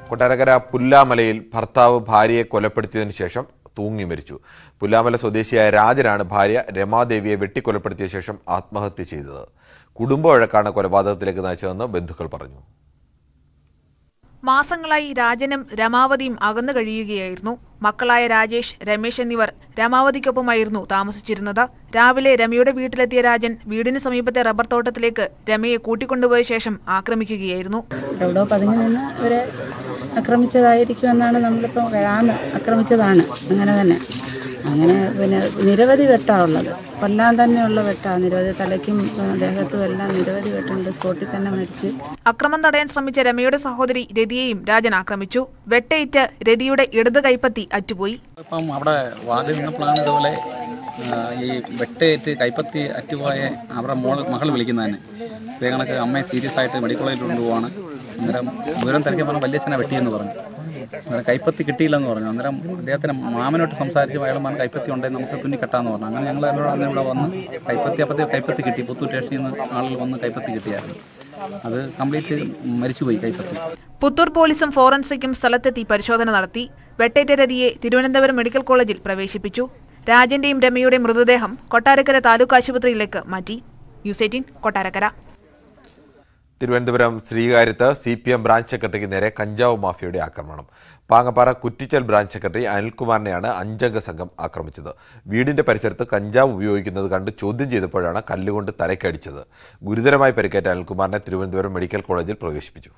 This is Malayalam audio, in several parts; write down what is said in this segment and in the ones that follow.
കൊട്ടാരക്കര പുല്ലാമലയിൽ ഭർത്താവ് ഭാര്യയെ കൊലപ്പെടുത്തിയതിനു ശേഷം തൂങ്ങി മരിച്ചു പുല്ലാമല സ്വദേശിയായ രാജനാണ് ഭാര്യ രമാദേവിയെ വെട്ടിക്കൊലപ്പെടുത്തിയ ശേഷം ആത്മഹത്യ ചെയ്തത് കുടുംബ വഴക്കാണ് കൊലപാതകത്തിലേക്ക് നയിച്ചതെന്ന് ബന്ധുക്കൾ പറഞ്ഞു മാസങ്ങളായി രാജനും രമാവതിയും അകന്നു കഴിയുകയായിരുന്നു മക്കളായ രാജേഷ് രമേശ് എന്നിവർ രമാവതിക്കൊപ്പമായിരുന്നു താമസിച്ചിരുന്നത് രാവിലെ രമയുടെ വീട്ടിലെത്തിയ രാജൻ വീടിന് സമീപത്തെ റബ്ബർ തോട്ടത്തിലേക്ക് രമയെ കൂട്ടിക്കൊണ്ടുപോയ ശേഷം ആക്രമിക്കുകയായിരുന്നു എവിടെയോ പതുങ്ങി നിന്ന് ഇവരെ ആക്രമിച്ചതായിരിക്കുമെന്നാണ് നമ്മളിപ്പോൾ ആണ് ആക്രമിച്ചതാണ് അങ്ങനെ തന്നെ അങ്ങനെ പിന്നെ നിരവധി വെട്ടാണ് ഉള്ളത് കൊല്ലാൻ തന്നെയുള്ള വെട്ടാണ് നിരവധി തലയ്ക്കും ആ, ദേഹത്തും എല്ലാം നിരവധി വെട്ടുണ്ട് സ്പോട്ടിൽ തന്നെ മരിച്ച് അക്രമം തടയാൻ ശ്രമിച്ച രമയുടെ സഹോദരി രതിയെയും രാജൻ ആക്രമിച്ചു വെട്ടേറ്റ് രതിയുടെ ഇടത് കൈപ്പത്തി അറ്റുപോയി ഇപ്പം അവിടെ വാതിൽ നിന്നപ്പോഴാണ് ഇതുപോലെ ആ, ഈ വെട്ടേറ്റ് കൈപ്പത്തി അറ്റുപോയ അവരുടെ മോൾ മകൾ വിളിക്കുന്നതന്നെ ഇതേ കണക്ക് അമ്മയെ സീരിയസ് ആയിട്ട് മെഡിക്കൽ കോളേജിൽ കൊണ്ടുപോവാണ് അന്നേരം ദൂരം തിരക്കി പറഞ്ഞ വല്യച്ഛനെ വെട്ടിയെന്ന് പറഞ്ഞു അന്നേരം കൈപ്പത്തി കിട്ടിയില്ലെന്ന് പറഞ്ഞു അന്നേരം അദ്ദേഹത്തിന് മാമനോട്ട് സംസാരിച്ച് അയാൾ പറഞ്ഞ കൈപ്പത്തി ഉണ്ടെങ്കിൽ നമുക്ക് തുന്നി കെട്ടാന്ന് പറഞ്ഞു അങ്ങനെ ഞങ്ങൾ എന്നോട് അന്ന് ഇവിടെ വന്ന് കൈപ്പത്തി അപ്പത്തി കൈപ്പത്തി കിട്ടി പുത്തൂർ സ്റ്റേഷനിൽ നിന്ന് ആളുകൾ വന്ന് കൈപ്പത്തി കിട്ടിയായിരുന്നു അത് കംപ്ലീറ്റ് മരിച്ചുപോയി കൈപ്പത്തി പുത്തൂർ പോലീസും ഫോറൻസിക്കും സ്ഥലത്തെത്തി പരിശോധന നടത്തി വെട്ടേറ്റ രതിയെ തിരുവനന്തപുരം മെഡിക്കൽ കോളേജിൽ പ്രവേശിപ്പിച്ചു രാജന്റെയും രമയുടെയും മൃതദേഹം കൊട്ടാരക്കര താലൂക്ക് ആശുപത്രിയിലേക്ക് മാറ്റി ന്യൂസ് എയ്റ്റീൻ കൊട്ടാരക്കര തിരുവനന്തപുരം ശ്രീകാര്യത്ത് സി പി എം ബ്രാഞ്ച് സെക്രട്ടറിക്ക് നേരെ കഞ്ചാവ് മാഫിയയുടെ ആക്രമണം പാങ്ങപ്പാറ കുറ്റിച്ചൽ ബ്രാഞ്ച് സെക്രട്ടറി അനിൽകുമാറിനെയാണ് അഞ്ചംഗ സംഘം ആക്രമിച്ചത് വീടിന്റെ പരിസരത്ത് കഞ്ചാവ് ഉപയോഗിക്കുന്നത് കണ്ട് ചോദ്യം ചെയ്തപ്പോഴാണ് കല്ലുകൊണ്ട് തലക്കടിച്ചത് ഗുരുതരമായി പരിക്കേറ്റ അനിൽകുമാറിനെ തിരുവനന്തപുരം മെഡിക്കൽ കോളേജിൽ പ്രവേശിപ്പിച്ചു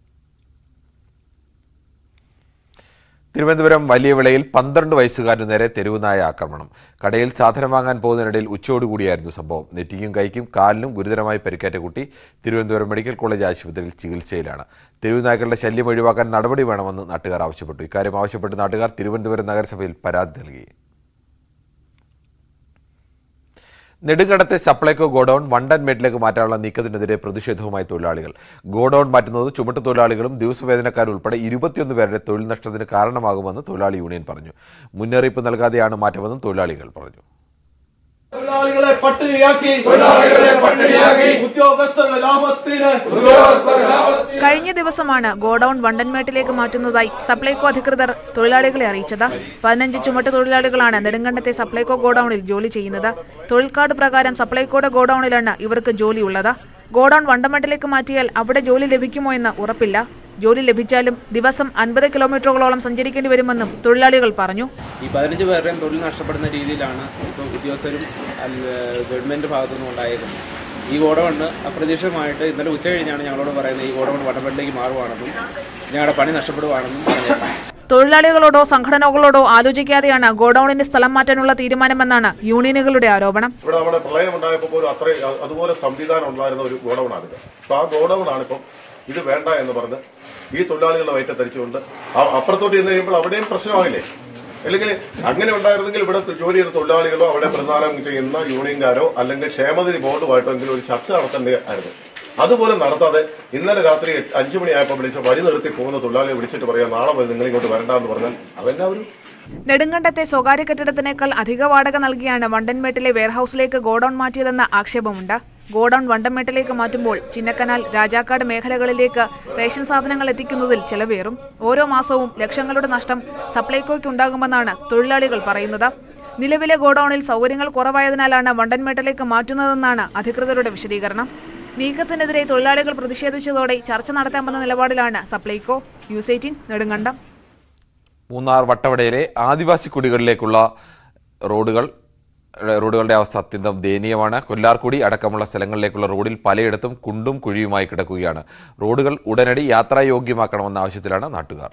തിരുവനന്തപുരം വലിയ വിളയിൽ പന്ത്രണ്ട് വയസ്സുകാരനു നേരെ തെരുവുനായ ആക്രമണം കടയിൽ സാധനം വാങ്ങാൻ പോകുന്നതിനിടയിൽ ഉച്ചയോടുകൂടിയായിരുന്നു സംഭവം നെറ്റിക്കും കൈക്കും കാലിനും ഗുരുതരമായി പരിക്കേറ്റ കുട്ടി തിരുവനന്തപുരം മെഡിക്കൽ കോളേജ് ആശുപത്രിയിൽ ചികിത്സയിലാണ് തെരുവുനായ്ക്കളുടെ ശല്യം ഒഴിവാക്കാൻ നടപടി വേണമെന്ന് നാട്ടുകാർ ആവശ്യപ്പെട്ടു ഇക്കാര്യം ആവശ്യപ്പെട്ട് നാട്ടുകാർ തിരുവനന്തപുരം നഗരസഭയിൽ പരാതി നൽകി നെടുങ്കണ്ടത്തെ സപ്ലൈകോ ഗോഡൌൺ വണ്ടൻമേട്ടിലേക്ക് മാറ്റാനുള്ള നീക്കത്തിനെതിരെ പ്രതിഷേധവുമായി തൊഴിലാളികൾ ഗോഡൌൺ മാറ്റുന്നത് ചുമട്ടുതൊഴിലാളികളും ദിവസവേതനക്കാരുൾപ്പെടെ ഇരുപത്തിയൊന്ന് പേരുടെ തൊഴിൽ നഷ്ടത്തിന് കാരണമാകുമെന്ന് തൊഴിലാളി യൂണിയൻ പറഞ്ഞു മുന്നറിയിപ്പ് നൽകാതെയാണ് മാറ്റമെന്നും തൊഴിലാളികൾ പറഞ്ഞു തൊഴിലാളികളെ പട്ടിണിയാക്കി തൊഴിലാളികളെ പട്ടിണിയാക്കി ഉദ്യോഗസ്ഥരുടെ ലാഭത്തിന് ഉദ്യോഗസ്ഥരുടെ ലാഭത്തിന് കഴിഞ്ഞ ദിവസമാണ് ഗോഡൌൺ വണ്ടൻമേട്ടിലേക്ക് മാറ്റുന്നതായി സപ്ലൈകോ അധികൃതർ തൊഴിലാളികളെ അറിയിച്ചത് പതിനഞ്ച് ചുമട്ട് തൊഴിലാളികളാണ് നെടുങ്കണ്ടത്തെ സപ്ലൈകോ ഗോഡൌണിൽ ജോലി ചെയ്യുന്നത് തൊഴിൽ കാർഡ് പ്രകാരം സപ്ലൈകോയുടെ ഗോഡൌണിലാണ് ഇവർക്ക് ജോലിയുള്ളത് ഗോഡൌൺ വണ്ടമേട്ടിലേക്ക് മാറ്റിയാൽ അവിടെ ജോലി ലഭിക്കുമോ എന്ന് ഉറപ്പില്ല ജോലി ലഭിച്ചാലും ദിവസം അൻപത് കിലോമീറ്ററുകളോളം സഞ്ചരിക്കേണ്ടി വരുമെന്നും തൊഴിലാളികൾ പറഞ്ഞു ഈ പതിനഞ്ച് പേരുടെയും തൊഴിൽ നഷ്ടപ്പെടുന്ന രീതിയിലാണ് ഇപ്പോൾ ഉദ്യോഗസ്ഥരും അല്ല ഗവൺമെൻറ് ഭാഗത്തു നിന്നും ഉണ്ടായേക്കുന്നത് ഈ ഗോഡൗണ് അപ്രതീക്ഷിതമായിട്ട് ഇന്നലെ ഉച്ച കഴിഞ്ഞാണ് ഞങ്ങളോട് പറയുന്നത് ഈ ഗോഡൗൺ വടപള്ളിലേക്ക് മാറുവാണെന്നും ഞങ്ങളുടെ പണി നഷ്ടപ്പെടുവാണെന്നും പറഞ്ഞേക്കാം തൊഴിലാളികളോടോ സംഘടനകളോടോ ആലോചിക്കാതെയാണ് ഗോഡൌണിന്റെ സ്ഥലം മാറ്റാനുള്ള തീരുമാനമെന്നാണ് യൂണിയനുകളുടെ ആരോപണം ഇവിടെ നമ്മുടെ പ്രളയം ഉണ്ടായപ്പോൾ പോലും അത്ര അതുപോലെ സംവിധാനം ഉണ്ടായിരുന്ന ഒരു ഗോഡൌണാണിത് അപ്പൊ ആ ഗോഡൌണാണ് ഇപ്പം ഇത് വേണ്ട എന്ന് പറഞ്ഞ് ഈ തൊഴിലാളികളുടെ വയറ്റത്തരിച്ചുകൊണ്ട് ആ- അപ്പുറത്തോട്ട് ചെന്ന് കഴിയുമ്പോൾ അവിടെയും പ്രശ്നമാകില്ലേ അല്ലെങ്കിൽ അങ്ങനെ ഉണ്ടായിരുന്നെങ്കിൽ ഇവിടെ ജോലി ചെയ്യുന്ന തൊഴിലാളികളോ അവിടെ പ്രധാനം ചെയ്യുന്ന യൂണിയൻകാരോ അല്ലെങ്കിൽ ക്ഷേമനിധി ബോർഡുമായിട്ടോ എങ്കിലും ഒരു ചർച്ച നടത്തേണ്ടതായിരുന്നു അതുപോലെ നടത്താതെ ഇന്നലെ രാത്രി എട്ട്- അഞ്ചു മണിയായപ്പോൾ വിളിച്ച വഴി നിർത്തി പോകുന്ന തൊഴിലാളിയെ വിളിച്ചിട്ട് പറയാം നാളെ മുതൽ നിങ്ങൾ ഇങ്ങോട്ട് വരണ്ടെന്ന് പറഞ്ഞാൽ അതെല്ലാം ഒരു നെടുങ്കണ്ടത്തെ സ്വകാര്യ കെട്ടിടത്തിനേക്കാൾ അധിക വാടക നൽകിയാണ് വണ്ടൻമേട്ടിലെ വെയർഹൌസിലേക്ക് ഗോഡൌൺ മാറ്റിയതെന്ന ആക്ഷേപമുണ്ട് ഗോഡൌൺ വണ്ടൻമേട്ടിലേക്ക് മാറ്റുമ്പോൾ ചിന്നക്കനാൽ രാജാക്കാട് മേഖലകളിലേക്ക് റേഷൻ സാധനങ്ങൾ എത്തിക്കുന്നതിൽ ചെലവേറും ഓരോ മാസവും ലക്ഷങ്ങളുടെ നഷ്ടം സപ്ലൈകോയ്ക്ക് ഉണ്ടാകുമെന്നാണ് തൊഴിലാളികൾ പറയുന്നത് നിലവിലെ ഗോഡൌണിൽ സൗകര്യങ്ങൾ കുറവായതിനാലാണ് വണ്ടൻമേട്ടിലേക്ക് മാറ്റുന്നതെന്നാണ് അധികൃതരുടെ വിശദീകരണം നീക്കത്തിനെതിരെ തൊഴിലാളികൾ പ്രതിഷേധിച്ചതോടെ ചർച്ച നടത്താമെന്ന നിലപാടിലാണ് സപ്ലൈകോ ന്യൂസ് എയ്റ്റീൻ നെടുങ്കണ്ടം മൂന്നാർ വട്ടവടയിലെ ആദിവാസി കുടികളിലേക്കുള്ള റോഡുകൾ റോഡുകളുടെ അവസ്ഥ അത്യന്തം ദയനീയമാണ് കൊല്ലാർക്കുടി അടക്കമുള്ള സ്ഥലങ്ങളിലേക്കുള്ള റോഡിൽ പലയിടത്തും കുണ്ടും കുഴിയുമായി കിടക്കുകയാണ് റോഡുകൾ ഉടനടി യാത്രായോഗ്യമാക്കണമെന്ന ആവശ്യത്തിലാണ് നാട്ടുകാർ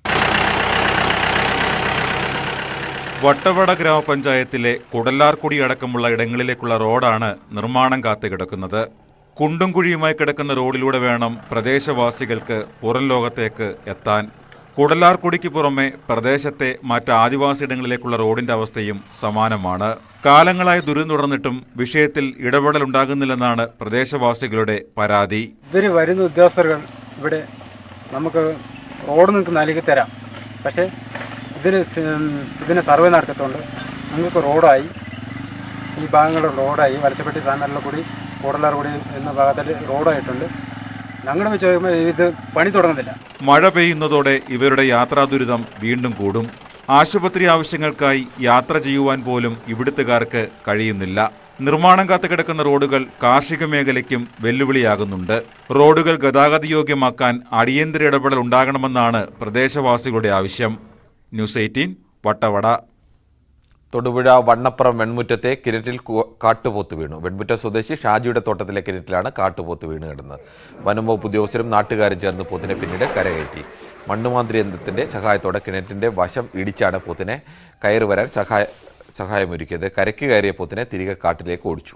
വട്ടവട ഗ്രാമപഞ്ചായത്തിലെ കുടലാർക്കുടി അടക്കമുള്ള ഇടങ്ങളിലേക്കുള്ള റോഡാണ് നിർമ്മാണം കാത്തു കിടക്കുന്നത് കുണ്ടും കുഴിയുമായി കിടക്കുന്ന റോഡിലൂടെ വേണം പ്രദേശവാസികൾക്ക് പുറം ലോകത്തേക്ക് എത്താൻ കുടലാർക്കുടിക്ക് പുറമെ പ്രദേശത്തെ മറ്റ് ആദിവാസിയിടങ്ങളിലേക്കുള്ള റോഡിന്റെ അവസ്ഥയും സമാനമാണ് കാലങ്ങളായി ദുരിതം തുടർന്നിട്ടും വിഷയത്തിൽ ഇടപെടലുണ്ടാകുന്നില്ലെന്നാണ് പ്രദേശവാസികളുടെ പരാതി ഇവർ വരുന്ന ഉദ്യോഗസ്ഥர்கள் ഇവിടെ നമുക്ക് റോഡ് നിങ്ങൾക്ക് നൽകി തരാം പക്ഷേ ഇതിന് സ- ഇതിന് സർവേ നടത്തിയിട്ടുണ്ട് നിങ്ങൾക്ക് റോഡായി ഈ ഭാഗങ്ങളുടെ റോഡായി വലച്ചപ്പെട്ടി സാമരല കൂടി കൂടലാർ കൂടി എന്ന ഭാഗത്തിൽ റോഡായിട്ടുണ്ട് ഞങ്ങൾ വെച്ച് നോക്കുമ്പോൾ ഇത് പണി തുടങ്ങുന്നില്ല മഴ പെയ്യുന്നതോടെ ഇവരുടെ യാത്രാ ദുരിതം വീണ്ടും കൂടും ആശുപത്രി ആവശ്യങ്ങൾക്കായി യാത്ര ചെയ്യുവാൻ പോലും ഇവിടുത്തുകാർക്ക് കഴിയുന്നില്ല നിർമ്മാണം കാത്തുകിടക്കുന്ന റോഡുകൾ കാർഷിക മേഖലയ്ക്കും വെല്ലുവിളിയാകുന്നുണ്ട് റോഡുകൾ ഗതാഗതയോഗ്യമാക്കാൻ അടിയന്തര ഇടപെടൽ ഉണ്ടാകണമെന്നാണ് പ്രദേശവാസികളുടെ ആവശ്യം ന്യൂസ് എയ്റ്റീൻ വട്ടവട തൊടുപുഴ വണ്ണപ്പുറം വെൺമുറ്റത്തെ കിണറ്റിൽ കു- കാട്ടുപോത്ത് വീണു വെൺമുറ്റ സ്വദേശി ഷാജിയുടെ തോട്ടത്തിലെ കിണറ്റിലാണ് കാട്ടുപോത്ത് വീണ് കിടന്നത് വനംവകുപ്പ് ഉദ്യോഗസ്ഥരും നാട്ടുകാരും ചേർന്ന് പോത്തിനെ പിന്നീട് കരകയറ്റി മണ്ണുമാന്ത്രി യന്ത്രത്തിന്റെ സഹായത്തോടെ കിണറ്റിന്റെ വശം ഇടിച്ചാണ് പോത്തിനെ കയറി വരാൻ സഹായ സഹായമൊരുക്കിയത് കരയ്ക്ക് കയറിയ പോത്തിനെ തിരികെ കാട്ടിലേക്ക് ഓടിച്ചു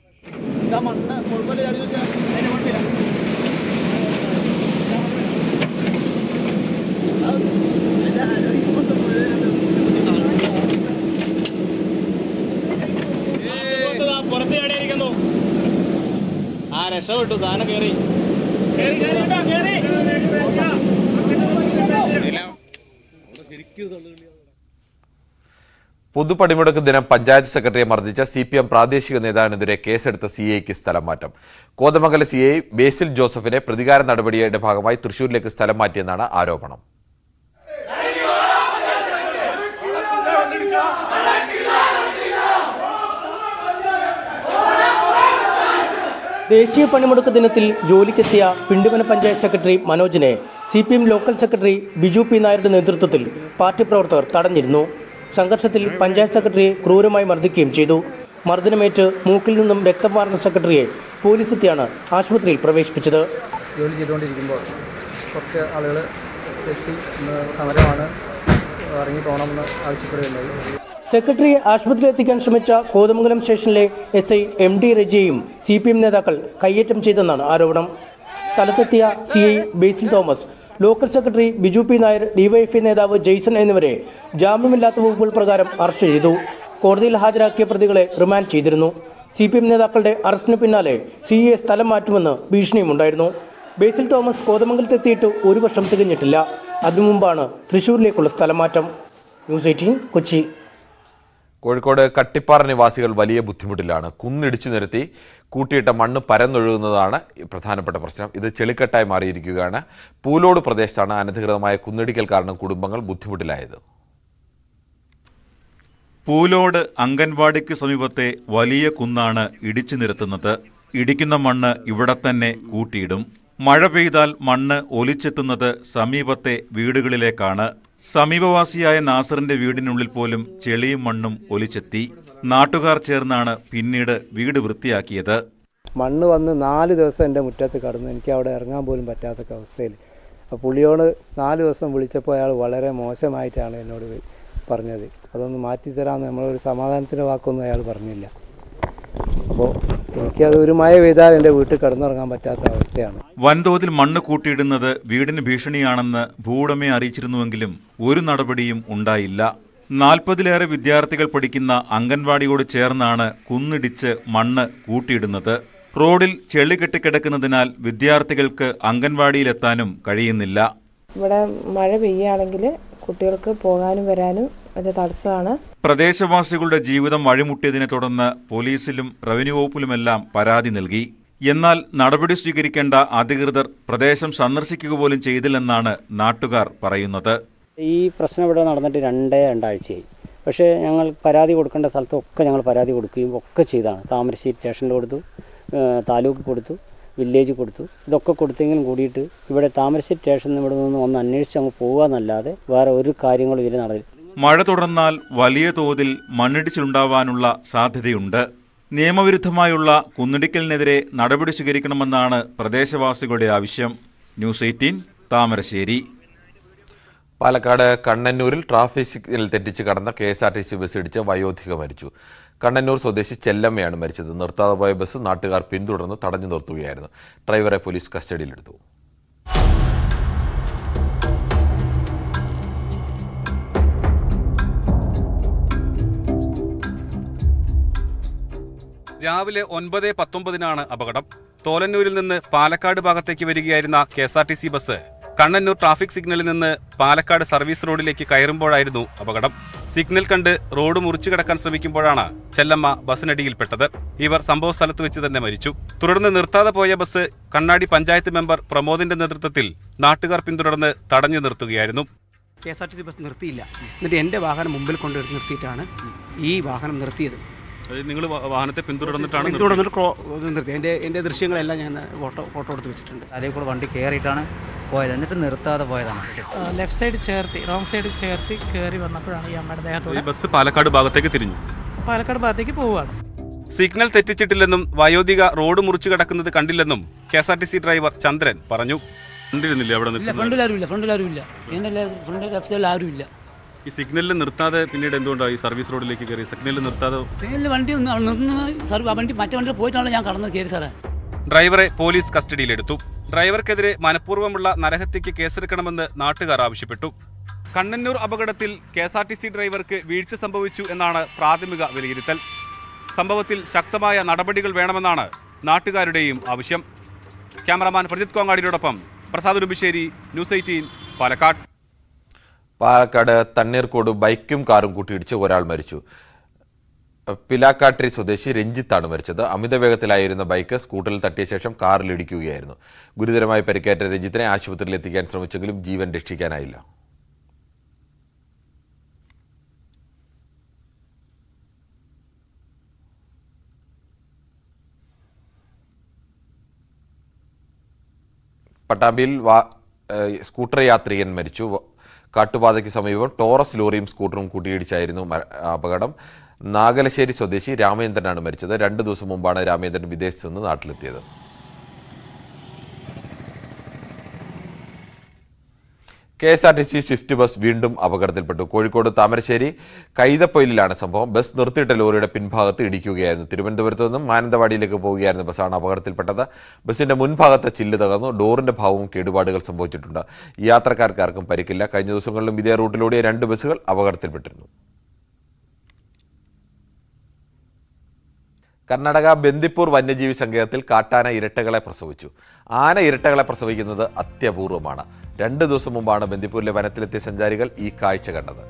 പുറത്ത് ചാടിയിരിക്കുന്നു ആ രക്ഷപ്പെട്ടു സാധനം കയറി പൊതുപണിമുടക്ക് ദിനം പഞ്ചായത്ത് സെക്രട്ടറിയെ മർദ്ദിച്ച സി പി എം പ്രാദേശിക നേതാവിനെതിരെ കേസെടുത്ത സി ഐക്ക് സ്ഥലം മാറ്റം കോതമംഗല സി ഐ ബേസിൽ ജോസഫിനെ പ്രതികാര നടപടിയുടെ ഭാഗമായി തൃശൂരിലേക്ക് സ്ഥലം മാറ്റിയെന്നാണ് ആരോപണം ദേശീയ പണിമുടക്ക് ദിനത്തിൽ ജോലിക്കെത്തിയ പിണ്ടിമന പഞ്ചായത്ത് സെക്രട്ടറി മനോജിനെ C P M local secretary Biju P നായരുടെ നേതൃത്വത്തിൽ പാർട്ടി പ്രവർത്തകർ തടഞ്ഞിരുന്നു സംഘർഷത്തിൽ പഞ്ചായത്ത് സെക്രട്ടറിയെ ക്രൂരമായി മർദ്ദിക്കുകയും ചെയ്തു മർദ്ദനമേറ്റ് മൂക്കിൽ നിന്നും രക്തം വാർന്ന സെക്രട്ടറിയെ പോലീസ് എത്തിയാണ് ആശുപത്രിയിൽ പ്രവേശിപ്പിച്ചത് ജോലി ചെയ്തുകൊണ്ടിരിക്കുമ്പോൾ കുറച്ച് ആളുകൾ എത്തി ഇന്ന് സമരമാണ് ഇറങ്ങി പോകണമെന്ന് ആവശ്യപ്പെടുകയുണ്ടായി സെക്രട്ടറിയെ ആശുപത്രിയിൽ എത്തിക്കാൻ ശ്രമിച്ച കോതമംഗലം സ്റ്റേഷനിലെ എസ് ഐ എം ഡി റെജിയെയും സി പി എം നേതാക്കൾ കയ്യേറ്റം ചെയ്തെന്നാണ് ആരോപണം സ്ഥലത്തെത്തിയ C I Basil Thomas local secretary Biju P Nair DYFI നേതാവ് ജെയ്സൺ എന്നിവരെ ജാമ്യമില്ലാത്ത വകുപ്പുകൾ പ്രകാരം അറസ്റ്റ് ചെയ്തു കോടതിയിൽ ഹാജരാക്കിയ പ്രതികളെ റിമാൻഡ് ചെയ്തിരുന്നു സി പി എം നേതാക്കളുടെ അറസ്റ്റിന് പിന്നാലെ സി എ സ്ഥലം മാറ്റുമെന്ന് ഭീഷണിയുമുണ്ടായിരുന്നു ബേസിൽ തോമസ് കോതമംഗലത്തെത്തിയിട്ട് ഒരു വർഷം തികഞ്ഞിട്ടില്ല അതിനു മുമ്പാണ് തൃശൂരിലേക്കുള്ള സ്ഥലം മാറ്റം ന്യൂസ് എയ്റ്റീൻ കൊച്ചി കോഴിക്കോട് കട്ടിപ്പാറ നിവാസികൾ വലിയ ബുദ്ധിമുട്ടിലാണ് കുന്നിടിച്ചു നിരത്തി കൂട്ടിയിട്ട മണ്ണ് പരന്നൊഴുകുന്നതാണ് ഈ പ്രധാനപ്പെട്ട പ്രശ്നം ഇത് ചെളിക്കെട്ടായി മാറിയിരിക്കുകയാണ് പൂലോട് പ്രദേശത്താണ് അനധികൃതമായ കുന്നിടിക്കൽ കാരണം കുടുംബങ്ങൾ ബുദ്ധിമുട്ടിലായത് പൂലോട് അംഗൻവാടിക്ക് സമീപത്തെ വലിയ കുന്നാണ് ഇടിച്ചു നിരത്തുന്നത് ഇടിക്കുന്ന മണ്ണ് ഇവിടെ തന്നെ കൂട്ടിയിടും മഴ പെയ്താൽ മണ്ണ് ഒലിച്ചെത്തുന്നത് സമീപത്തെ വീടുകളിലേക്കാണ് സമീപവാസിയായ നാസറിന്റെ വീടിനുള്ളിൽ പോലും ചെളിയും മണ്ണും ഒലിച്ചെത്തി നാട്ടുകാർ ചേർന്നാണ് പിന്നീട് വീട് വൃത്തിയാക്കിയത് മണ്ണ് വന്ന് നാല് ദിവസം എൻ്റെ മുറ്റത്ത് കടന്നു എനിക്ക് അവിടെ ഇറങ്ങാൻ പോലും പറ്റാത്ത അവസ്ഥയിൽ അപ്പോൾ പുള്ളിയോട് നാല് ദിവസം വിളിച്ചപ്പോൾ അയാൾ വളരെ മോശമായിട്ടാണ് എന്നോട് പറഞ്ഞത് അതൊന്ന് മാറ്റിത്തരാമെന്ന് നമ്മളൊരു സമാധാനത്തിൻ്റെ വാക്കൊന്നും അയാൾ പറഞ്ഞില്ല അപ്പോൾ എനിക്കത് ഒരു മഴ പെയ്താൽ എൻ്റെ വീട്ടിൽ കിടന്നുറങ്ങാൻ പറ്റാത്ത അവസ്ഥയാണ് വൻതോതിൽ മണ്ണ് കൂട്ടിയിടുന്നത് വീടിന് ഭീഷണിയാണെന്ന് ഭൂവുടമയെ അറിയിച്ചിരുന്നുവെങ്കിലും ഒരു നടപടിയും ഉണ്ടായില്ല നാൽപ്പതിലേറെ വിദ്യാർത്ഥികൾ പഠിക്കുന്ന അംഗൻവാടിയോട് ചേർന്നാണ് കുന്നിടിച്ച് മണ്ണ് കൂട്ടിയിടുന്നത് റോഡിൽ ചെളി കെട്ടിക്കിടക്കുന്നതിനാൽ വിദ്യാർത്ഥികൾക്ക് അംഗൻവാടിയിലെത്താനും കഴിയുന്നില്ല ഇവിടെ മഴ പെയ്യുകയാണെങ്കിൽ കുട്ടികൾക്ക് പോകാനും വരാനും വലിയ തടസ്സമാണ് പ്രദേശവാസികളുടെ ജീവിതം വഴിമുട്ടിയതിനെ തുടർന്ന് പോലീസിലും റവന്യൂ വകുപ്പിലുമെല്ലാം പരാതി നൽകി എന്നാൽ നടപടി സ്വീകരിക്കേണ്ട അധികൃതർ പ്രദേശം സന്ദർശിക്കുക പോലും ചെയ്തില്ലെന്നാണ് നാട്ടുകാർ പറയുന്നത് ഈ പ്രശ്നം ഇവിടെ നടന്നിട്ട് രണ്ടേ രണ്ടാഴ്ചയായി പക്ഷേ ഞങ്ങൾ പരാതി കൊടുക്കേണ്ട സ്ഥലത്തൊക്കെ ഞങ്ങൾ പരാതി കൊടുക്കുകയും ഒക്കെ ചെയ്താണ് താമരശ്ശേരി സ്റ്റേഷനിൽ കൊടുത്തു ഏഹ് താലൂക്ക് കൊടുത്തു വില്ലേജ് കൊടുത്തു ഇതൊക്കെ കൊടുത്തെങ്കിലും കൂടിയിട്ട് ഇവിടെ താമരശ്ശേരി സ്റ്റേഷനിൽ ഇവിടെ നിന്ന് ഒന്ന് അന്വേഷിച്ച് അങ്ങ് പോകുക എന്നല്ലാതെ വേറെ ഒരു കാര്യങ്ങളും ഇതിൽ നടന്നില്ല മഴ തുടർന്നാൽ വലിയ തോതിൽ മണ്ണിടിച്ചിലുണ്ടാവാനുള്ള സാധ്യതയുണ്ട് നിയമവിരുദ്ധമായുള്ള കുന്നിടിക്കലിനെതിരെ നടപടി സ്വീകരിക്കണമെന്നാണ് പ്രദേശവാസികളുടെ ആവശ്യം ന്യൂസ് എയ്റ്റീൻ താമരശ്ശേരി പാലക്കാട് കണ്ണന്നൂരിൽ ട്രാഫിക് സിഗ്നൽ തെറ്റിച്ച് കടന്ന K S R T C bus ഇടിച്ച് വയോധിക മരിച്ചു കണ്ണന്നൂർ സ്വദേശി ചെല്ലമ്മയാണ് മരിച്ചത് നിർത്താതെ പോയ ബസ് നാട്ടുകാർ പിന്തുടർന്ന് തടഞ്ഞു നിർത്തുകയായിരുന്നു ഡ്രൈവറെ പോലീസ് കസ്റ്റഡിയിലെടുത്തു രാവിലെ ഒൻപത് പത്തൊമ്പതിനാണ് അപകടം തോലന്നൂരിൽ നിന്ന് പാലക്കാട് ഭാഗത്തേക്ക് വരികയായിരുന്ന K S R T C bus Kannanur traffic സിഗ്നലിൽ നിന്ന് പാലക്കാട് സർവീസ് റോഡിലേക്ക് കയറുമ്പോഴായിരുന്നു അപകടം സിഗ്നൽ കണ്ട് റോഡ് മുറിച്ചു കടക്കാൻ ശ്രമിക്കുമ്പോഴാണ് ചെല്ലമ്മ ബസ്സിനടിയിൽപ്പെട്ടത് ഇവർ സംഭവ സ്ഥലത്ത് വെച്ച് തന്നെ മരിച്ചു തുടർന്ന് നിർത്താതെ പോയ ബസ് കണ്ണാടി പഞ്ചായത്ത് മെമ്പർ പ്രമോദിന്റെ നേതൃത്വത്തിൽ നാട്ടുകാർ പിന്തുടർന്ന് തടഞ്ഞു നിർത്തുകയായിരുന്നു K S R T C bus നിർത്തിയില്ല എന്നിട്ട് എൻ്റെ വാഹനം മുമ്പിൽ കൊണ്ട് നിർത്തിയിട്ടാണ് ഈ വാഹനം നിർത്തിയത് നിങ്ങൾ വാഹനത്തെ പിന്തുടർന്നിട്ടാണ് പിന്തുടർന്നിട്ട് ക്രോ ഇത് നിർത്തി എൻ്റെ എൻ്റെ ദൃശ്യങ്ങളെല്ലാം ഞാൻ ഫോട്ടോ ഫോട്ടോ എടുത്ത് വെച്ചിട്ടുണ്ട് അതിൽ കൂടെ വണ്ടി കയറിയിട്ടാണ് പോയത് എന്നിട്ട് നിർത്താതെ പോയതാണ് ലെഫ്റ്റ് സൈഡ് ചേർത്തി റോങ് സൈഡ് ചേർത്തി കയറി വന്നപ്പോഴാണ് ഈ അമ്മയുടെ ഈ ദേഹത്തോടെ ബസ് പാലക്കാട് ഭാഗത്തേക്ക് തിരിഞ്ഞു പാലക്കാട് ഭാഗത്തേക്ക് പോവുകയാണ് സിഗ്നൽ തെറ്റിച്ചിട്ടില്ലെന്നും വയോധിക റോഡ് മുറിച്ചു കടക്കുന്നത് കണ്ടില്ലെന്നും K S R T C driver Chandran പറഞ്ഞു കണ്ടിരുന്നില്ല അവിടെ ഇല്ല ഫ്രണ്ടിൽ ആരും ഇല്ല ഫ്രണ്ടിൽ ആരും ഇല്ല എൻ്റെ ഫ്രണ്ട് ലെഫ്റ്റ് സൈഡിൽ ആരും ഇല്ല ഈ സിഗ്നലിൽ നിർത്താതെ പിന്നീട് എന്തുകൊണ്ടാണ് ഈ സർവീസ് റോഡിലേക്ക് കയറി സിഗ്നലിൽ നിർത്താതെ ട്രെയിനിൽ വണ്ടി ഒന്ന് അവിടെ നിന്ന് സാർ ആ വണ്ടി മറ്റേ വണ്ടിയിൽ പോയിട്ടാണ് ഞാൻ കടന്നത് കയറി സാറേ ഡ്രൈവറെ പോലീസ് കസ്റ്റഡിയിലെടുത്തു ഡ്രൈവർക്കെതിരെ മനഃപൂർവ്വമുള്ള നരഹത്യക്ക് കേസെടുക്കണമെന്ന് നാട്ടുകാർ ആവശ്യപ്പെട്ടു കണ്ണന്നൂർ അപകടത്തിൽ K S R T C ഡ്രൈവർക്ക് വീഴ്ച സംഭവിച്ചു എന്നാണ് പ്രാഥമിക വിലയിരുത്തൽ സംഭവത്തിൽ ശക്തമായ നടപടികൾ വേണമെന്നാണ് നാട്ടുകാരുടെയും ആവശ്യം ക്യാമറമാൻ പ്രജിത് കോങ്ങാടിയോടൊപ്പം പ്രസാദ് ഉടുമ്പിശ്ശേരി ന്യൂസ് എയ്റ്റീൻ പാലക്കാട് പാലക്കാട് തണ്ണീർക്കോട് ബൈക്കും കാറും കൂട്ടിയിടിച്ച് ഒരാൾ മരിച്ചു പിലാക്കാട്രി സ്വദേശി രഞ്ജിത്താണ് മരിച്ചത് അമിത വേഗത്തിലായിരുന്ന ബൈക്ക് സ്കൂട്ടറിൽ തട്ടിയ ശേഷം കാറിൽ ഇടിക്കുകയായിരുന്നു ഗുരുതരമായി പരിക്കേറ്റ രഞ്ജിത്തിനെ ആശുപത്രിയിൽ എത്തിക്കാൻ ശ്രമിച്ചെങ്കിലും ജീവൻ രക്ഷിക്കാനായില്ല പട്ടാമ്പിയിൽ വാ- ഏഹ് സ്കൂട്ടർ യാത്രികൻ മരിച്ചു വ- കാട്ടുപാതയ്ക്ക് സമീപം ടോറസ് ലോറിയും സ്കൂട്ടറും കൂട്ടിയിടിച്ചായിരുന്നു മ- അപകടം നാഗലശ്ശേരി സ്വദേശി രാമേന്ദ്രനാണ് മരിച്ചത് രണ്ട് ദിവസം മുമ്പാണ് രാമേന്ദ്രൻ വിദേശത്ത് നിന്ന് നാട്ടിലെത്തിയത് K S R T C swift bus വീണ്ടും അപകടത്തിൽപ്പെട്ടു കോഴിക്കോട് താമരശ്ശേരി കൈതപ്പൊയിലാണ് സംഭവം ബസ് നിർത്തിയിട്ട ലോറിയുടെ പിൻഭാഗത്ത് ഇടിക്കുകയായിരുന്നു തിരുവനന്തപുരത്ത് നിന്നും മാനന്തവാടിയിലേക്ക് പോവുകയായിരുന്ന ബസ്സാണ് അപകടത്തിൽപ്പെട്ടത് ബസിന്റെ മുൻഭാഗത്തെ ചില്ല് തകർന്നു ഡോറിന്റെ ഭാഗവും കേടുപാടുകൾ സംഭവിച്ചിട്ടുണ്ട് യാത്രക്കാർക്കാർക്കും പരിക്കില്ല കഴിഞ്ഞ ദിവസങ്ങളിലും ഇതേ റൂട്ടിലൂടെ രണ്ട് ബസ്സുകൾ അപകടത്തിൽപ്പെട്ടിരുന്നു കർണാടക ബന്ദിപ്പൂർ വന്യജീവി സങ്കേതത്തിൽ കാട്ടാന ഇരട്ടകളെ പ്രസവിച്ചു ആന ഇരട്ടകളെ പ്രസവിക്കുന്നത് അത്യപൂർവമാണ് രണ്ട് ദിവസം മുമ്പാണ് ബന്ദിപ്പൂരിലെ വനത്തിലെത്തിയ സഞ്ചാരികൾ ഈ കാഴ്ച കണ്ടത്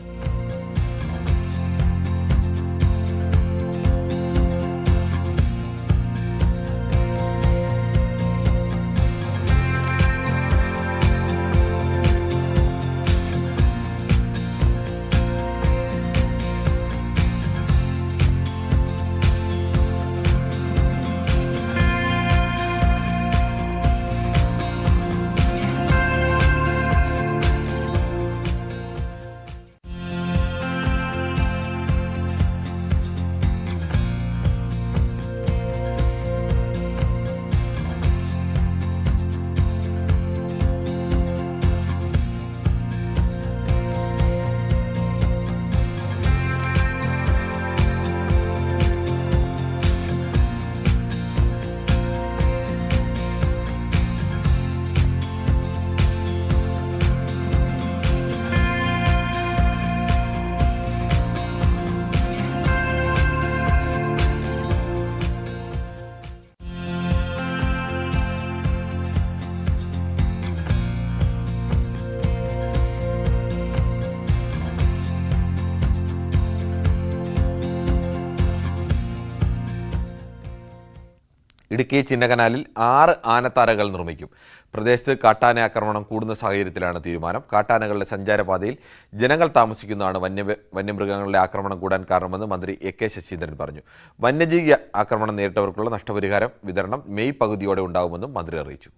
ഇടുക്കി ചിന്നകനാലിൽ ആറ് ആനത്താരകൾ നിർമ്മിക്കും പ്രദേശത്ത് കാട്ടാന ആക്രമണം കൂടുന്ന സാഹചര്യത്തിലാണ് തീരുമാനം കാട്ടാനകളുടെ സഞ്ചാരപാതയിൽ ജനങ്ങൾ താമസിക്കുന്നതാണ് വന്യ വന്യമൃഗങ്ങളുടെ ആക്രമണം കൂടാൻ കാരണമെന്ന് മന്ത്രി എ കെ ശശീന്ദ്രൻ പറഞ്ഞു വന്യജീവി ആക്രമണം നേരിട്ടവർക്കുള്ള നഷ്ടപരിഹാരം വിതരണം മെയ് പകുതിയോടെ ഉണ്ടാകുമെന്നും മന്ത്രി അറിയിച്ചു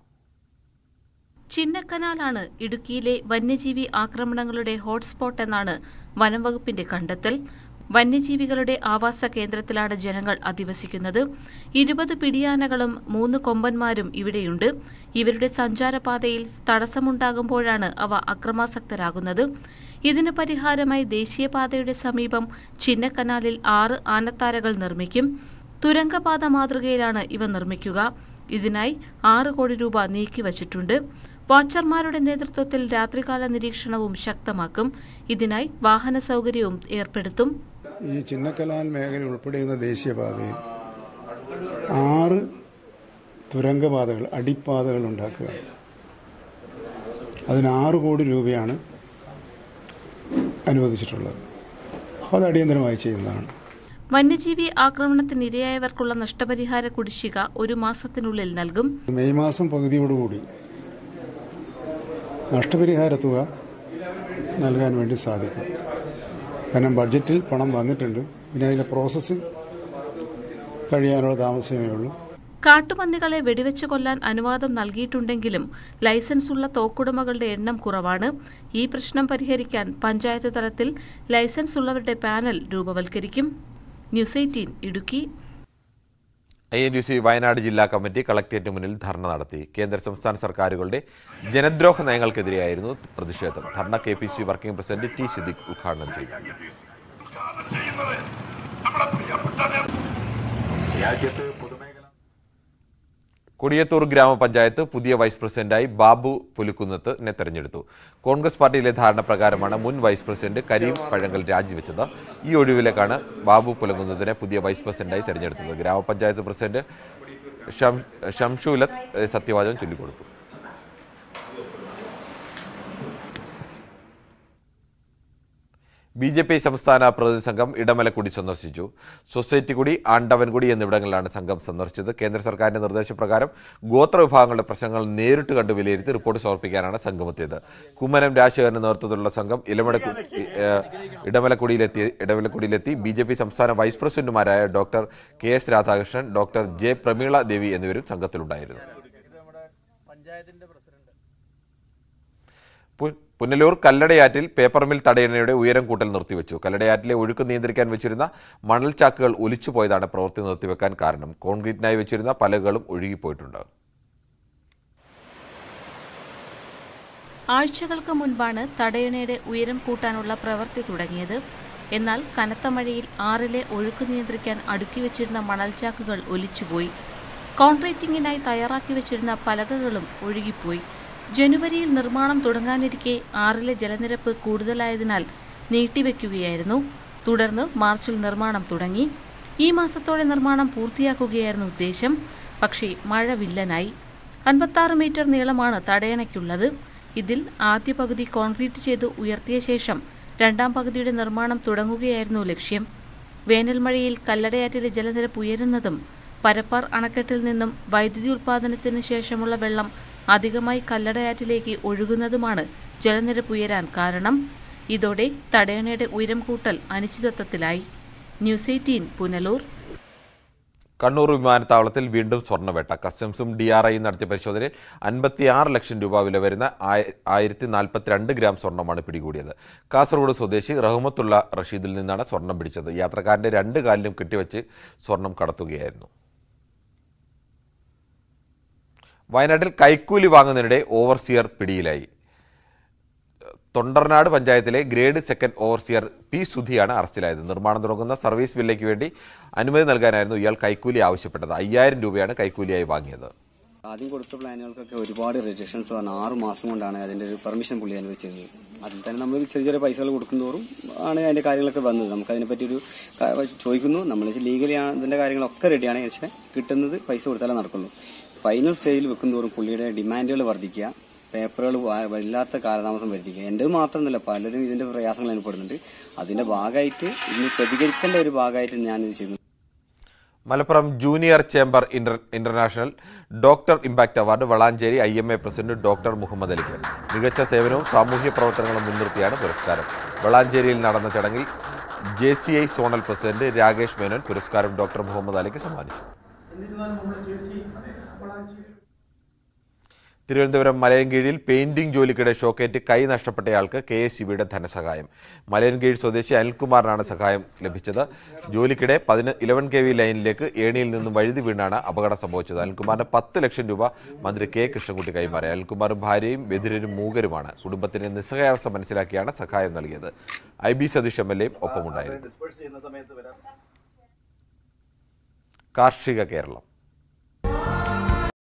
ചിന്നക്കനാലാണ് ഇടുക്കിയിലെ വന്യജീവി ആക്രമണങ്ങളുടെ ഹോട്ട്സ്പോട്ട് എന്നാണ് വനം വകുപ്പിന്റെ കണ്ടെത്തൽ വന്യജീവികളുടെ ആവാസ കേന്ദ്രത്തിലാണ് ജനങ്ങൾ അധിവസിക്കുന്നത് ഇരുപത് പിടിയാനകളും മൂന്ന് കൊമ്പന്മാരും ഇവിടെയുണ്ട് ഇവരുടെ സഞ്ചാരപാതയിൽ തടസ്സമുണ്ടാകുമ്പോഴാണ് അവ അക്രമാസക്തരാകുന്നത് ഇതിന് പരിഹാരമായി ദേശീയപാതയുടെ സമീപം ചിന്നക്കനാലിൽ ആറ് ആനത്താരകൾ നിർമ്മിക്കും തുരങ്കപാത മാതൃകയിലാണ് ഇവ നിർമ്മിക്കുക ഇതിനായി ആറ് കോടി രൂപ നീക്കിവച്ചിട്ടുണ്ട് വാച്ചർമാരുടെ നേതൃത്വത്തിൽ രാത്രികാല നിരീക്ഷണവും ശക്തമാക്കും ഇതിനായി വാഹന സൗകര്യവും ഏർപ്പെടുത്തും ഈ ചിന്നക്കലാൽ മേഖല ഉൾപ്പെടെയുള്ള ദേശീയപാതയിൽ ആറ് തുരങ്കപാതകൾ അടിപ്പാതകൾ ഉണ്ടാക്കുക അതിന് ആറ് കോടി രൂപയാണ് അനുവദിച്ചിട്ടുള്ളത് അപ്പോൾ അത് അടിയന്തരമായി ചെയ്യുന്നതാണ് വന്യജീവി ആക്രമണത്തിനിരയായവർക്കുള്ള നഷ്ടപരിഹാര കുടിശ്ശിക ഒരു മാസത്തിനുള്ളിൽ നൽകും മെയ് മാസം പകുതിയോടുകൂടി നഷ്ടപരിഹാര തുക നൽകാൻ വേണ്ടി സാധിക്കും കാരണം ബഡ്ജറ്റിൽ പണം വന്നിട്ടുണ്ട് പിന്നെ അതിൻ്റെ പ്രോസസ്സ് കഴിയാനുള്ള താമസമേ ഉള്ളൂ കാട്ടുപന്നികളെ വെടിവെച്ച് കൊല്ലാൻ അനുവാദം നൽകിയിട്ടുണ്ടെങ്കിലും ലൈസൻസ് ഉള്ള തോക്കുടമകളുടെ എണ്ണം കുറവാണ് ഈ പ്രശ്നം പരിഹരിക്കാൻ പഞ്ചായത്ത് തലത്തിൽ ലൈസൻസ് ഉള്ളവരുടെ പാനൽ രൂപവൽക്കരിക്കും news eighteen Idukki I N U C Wayanad ജില്ലാ കമ്മിറ്റി കളക്ടറേറ്റിന് മുന്നിൽ ധർണ നടത്തി കേന്ദ്ര സംസ്ഥാന സർക്കാരുകളുടെ ജനദ്രോഹ നയങ്ങൾക്കെതിരെയായിരുന്നു പ്രതിഷേധം dharna K P C working president T Siddique ഉദ്ഘാടനം ചെയ്തു കൊടിയത്തൂർ ഗ്രാമപഞ്ചായത്ത് പുതിയ വൈസ് പ്രസിഡന്റായി ബാബു പുലിക്കുന്നത്തിനെ തെരഞ്ഞെടുത്തു കോൺഗ്രസ് പാർട്ടിയിലെ ധാരണ പ്രകാരമാണ് മുൻ വൈസ് പ്രസിഡന്റ് കരീം പഴങ്കൽ രാജിവെച്ചത് ഈ ഒഴിവിലേക്കാണ് ബാബു പുലങ്കുന്നതിനെ പുതിയ വൈസ് പ്രസിഡന്റായി തെരഞ്ഞെടുത്തത് ഗ്രാമപഞ്ചായത്ത് പ്രസിഡന്റ് ഷം- ഷംഷൂലത്ത് ഏഹ്, സത്യവാചകം ചൊല്ലിക്കൊടുത്തു ബി ജെ പി സംസ്ഥാന പ്രതിനിധി സംഘം ഇടമലക്കുടി സന്ദർശിച്ചു സൊസൈറ്റിക്കുടി ആണ്ടവൻകുടി എന്നിവിടങ്ങളിലാണ് സംഘം സന്ദർശിച്ചത് കേന്ദ്ര സർക്കാരിന്റെ നിർദ്ദേശപ്രകാരം ഗോത്ര വിഭാഗങ്ങളുടെ പ്രശ്നങ്ങൾ നേരിട്ട് കണ്ട് വിലയിരുത്തി റിപ്പോർട്ട് സമർപ്പിക്കാനാണ് സംഘമെത്തിയത് കുമ്മനം രാജശേഖരന്റെ നേതൃത്വത്തിലുള്ള സംഘം ഇലമടക്കു ഏഹ്, ഇടമലക്കുടിയിലെത്തി ഇടമലക്കുടിയിലെത്തി ബി ജെ പി സംസ്ഥാന വൈസ് പ്രസിഡന്റുമാരായ doctor K S Radhakrishnan doctor J Prameela Devi എന്നിവരും സംഘത്തിലുണ്ടായിരുന്നു പു- പുനലൂർ കല്ലടയാറ്റിൽ പേപ്പർ മിൽ തടയണയുടെ ഉയരം കൂട്ടൽ നിർത്തിവെച്ചു കല്ലടയാറ്റിലെ ഒഴുക്ക് നിയന്ത്രിക്കാൻ വെച്ചിരുന്ന മണൽ ചാക്കുകൾ ഒലിച്ചുപോയതാണ് പ്രവൃത്തി നിർത്തിവെക്കാൻ കാരണം കോൺക്രീറ്റിനായി വെച്ചിരുന്ന പലകളും ഒഴുകിപ്പോയിട്ടുണ്ട് ആഴ്ചകൾക്ക് മുൻപാണ് തടയണയുടെ ഉയരം കൂട്ടാനുള്ള പ്രവൃത്തി തുടങ്ങിയത് എന്നാൽ കനത്ത മഴയിൽ ആറിലെ ഒഴുക്ക് നിയന്ത്രിക്കാൻ അടുക്കി വെച്ചിരുന്ന മണൽച്ചാക്കുകൾ ഒലിച്ചുപോയി കോൺക്രീറ്റിംഗിനായി തയ്യാറാക്കി വെച്ചിരുന്ന പലകകളും ഒഴുകിപ്പോയി ജനുവരിയിൽ നിർമ്മാണം തുടങ്ങാനിരിക്കെ ആറിലെ ജലനിരപ്പ് കൂടുതലായതിനാൽ നീട്ടിവെക്കുകയായിരുന്നു തുടർന്ന് മാർച്ചിൽ നിർമ്മാണം തുടങ്ങി ഈ മാസത്തോടെ നിർമ്മാണം പൂർത്തിയാക്കുകയായിരുന്നു ഉദ്ദേശം പക്ഷേ മഴ വില്ലനായി അൻപത്താറ് മീറ്റർ നീളമാണ് തടയണയ്ക്കുള്ളത് ഇതിൽ ആദ്യ പകുതി കോൺക്രീറ്റ് ചെയ്ത് ഉയർത്തിയ ശേഷം രണ്ടാം പകുതിയുടെ നിർമ്മാണം തുടങ്ങുകയായിരുന്നു ലക്ഷ്യം വേനൽ മഴയിൽ കല്ലടയാറ്റിലെ ജലനിരപ്പ് ഉയരുന്നതും പരപ്പാർ അണക്കെട്ടിൽ നിന്നും വൈദ്യുതി ഉൽപ്പാദനത്തിന് ശേഷമുള്ള വെള്ളം അധികമായി കല്ലടയാറ്റിലേക്ക് ഒഴുകുന്നതുമാണ് ജലനിരപ്പ് ഉയരാൻ കാരണം ഇതോടെ തടയണയുടെ ഉയരം കൂട്ടൽ അനിശ്ചിതത്വത്തിലായി ന്യൂസ് എയ്റ്റീൻ പുനലൂർ കണ്ണൂർ വിമാനത്താവളത്തിൽ വീണ്ടും സ്വർണ്ണവേട്ട കസ്റ്റംസും ഡി ആർ ഐയും നടത്തിയ പരിശോധനയിൽ അൻപത്തിയാറ് ലക്ഷം രൂപ വില വരുന്ന ആയ- ആയിരത്തി നാൽപ്പത്തിരണ്ട് ഗ്രാം സ്വർണ്ണമാണ് പിടികൂടിയത് കാസർഗോഡ് സ്വദേശി റഹ്മത്തുള്ള റഷീദിൽ നിന്നാണ് സ്വർണം പിടിച്ചത് യാത്രക്കാരന്റെ രണ്ട് കാലിലും കെട്ടിവെച്ച് സ്വർണം കടത്തുകയായിരുന്നു വയനാട്ടിൽ കൈക്കൂലി വാങ്ങുന്നതിനിടെ ഓവർസിയർ പിടിയിലായി തൊണ്ടർനാട് പഞ്ചായത്തിലെ ഗ്രേഡ് സെക്കൻഡ് ഓവർസിയർ പി സുധിയാണ് അറസ്റ്റിലായത് നിർമ്മാണം തുടങ്ങുന്ന സർവീസ് വില്ലയ്ക്ക് വേണ്ടി അനുമതി നൽകാനായിരുന്നു ഇയാൾ കൈക്കൂലി ആവശ്യപ്പെട്ടത് അയ്യായിരം രൂപയാണ് കൈക്കൂലിയായി വാങ്ങിയത് ആദ്യം കൊടുത്ത പ്ലാനുകൾക്കൊക്കെ ഒരുപാട് റിജക്ഷൻസ് വന്ന ആറ് മാസം കൊണ്ടാണ് അതിന്റെ ഒരു പെർമിഷൻ പുള്ളി അനുവദിച്ചത് അതിൽ തന്നെ നമ്മൾ ചെറിയ ചെറിയ പൈസകൾ കൊടുക്കുന്തോറും ആണ് അതിന്റെ കാര്യങ്ങളൊക്കെ വന്നത് നമുക്ക് അതിനെപ്പറ്റി ഒരു ക- ചോദിക്കുന്നു നമ്മൾ ലീഗലി ഇതിന്റെ കാര്യങ്ങളൊക്കെ റെഡിയാണ് പക്ഷേ കിട്ടുന്നത് പൈസ കൊടുത്താലേ നടക്കുള്ളൂ ഫൈനൽ സ്റ്റേജിൽ വെക്കുന്തോറും പുള്ളിയുടെ ഡിമാൻഡുകൾ വർദ്ധിക്കുക പേപ്പറുകൾ വല്ലാത്ത കാലതാമസം വരുത്തിക്കുക എൻ്റെ മാത്രമൊന്നുമില്ല പലരും ഇതിന്റെ പ്രയാസങ്ങൾ അനുഭവപ്പെടുന്നുണ്ട് അതിന്റെ ഭാഗമായിട്ട് ഇതിന് പ്രതികരിക്കേണ്ട ഒരു ഭാഗമായിട്ട് ഞാനിത് ചെയ്യുന്നു Malappuram junior chamber inter international doctor impact award Valanchery I M A president doctor Muhammad അലിക്ക് മികച്ച സേവനവും സാമൂഹ്യ പ്രവർത്തനങ്ങളും മുൻനിർത്തിയാണ് പുരസ്കാരം വളാഞ്ചേരിയിൽ നടന്ന ചടങ്ങിൽ J C I zonal president Rakesh Menon പുരസ്കാരം ഡോക്ടർ മുഹമ്മദ് അലിക്ക് സമ്മാനിച്ചു എന്നിരുന്നാലും നമ്മൾ ജെ സി വളാഞ്ചേരി തിരുവനന്തപുരം മലയൻകീഴിൽ പെയിന്റിംഗ് ജോലിക്കിടെ ഷോക്കേറ്റ് കൈ നഷ്ടപ്പെട്ടയാൾക്ക് കെ എസ് ഇ ബിയുടെ ധനസഹായം മലയൻകീഴ് സ്വദേശി അനിൽകുമാറിനാണ് സഹായം ലഭിച്ചത് ജോലിക്കിടെ പതിന ഇലവൻ കെ വി ലൈനിലേക്ക് ഏണിയിൽ നിന്നും വഴുതി വീണാണ് അപകടം സംഭവിച്ചത് അനിൽകുമാറിന് പത്ത് ലക്ഷം രൂപ മന്ത്രി കെ കൃഷ്ണൻകുട്ടി കൈമാറി അനിൽകുമാറും ഭാര്യയും ബധിരരും മൂകരുമാണ് കുടുംബത്തിന്റെ നിസ്സഹായാവസ്ഥ മനസ്സിലാക്കിയാണ് സഹായം നൽകിയത് I B Satheesh M L എയും ഒപ്പമുണ്ടായിരുന്നു കാർഷിക കേരളം